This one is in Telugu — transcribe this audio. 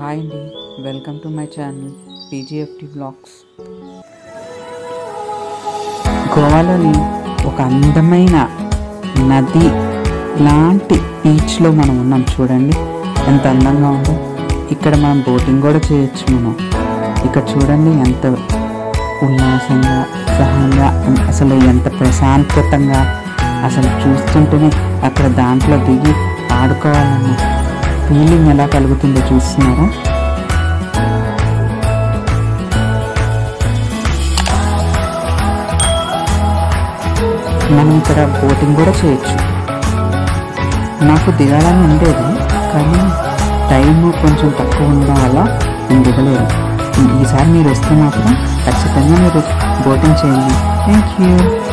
హాయ్ అండి welcome to my channel PGFT blogs గోవాలోని ఒక అందమైన నది లాంటి బీచ్లో మనం ఉన్నాం చూడండి ఎంత అందంగా ఉందో ఇక్కడ మనం బోటింగ్ కూడా చేయొచ్చు మనం ఇక్కడ చూడండి ఎంత ఉల్లాసంగా ఉత్సాహంగా అసలు ఎంత ప్రశాంతతంగా అసలు చూస్తుంటేనే అక్కడ దాంట్లో దిగి ఆడుకోవాలన్న ఫీలింగ్ ఎలా కలుగుతుందో చూస్తున్నారా మనం ఇక్కడ బోటింగ్ కూడా చేయొచ్చు నాకు దిగాలని ఉండేది కానీ టైం కొంచెం తక్కువ ఉండడం వల్ల నేను దిగలేదు ఈసారి మీరు వస్తే మాత్రం ఖచ్చితంగా మీరు బోటింగ్ చేయండి థ్యాంక్ యూ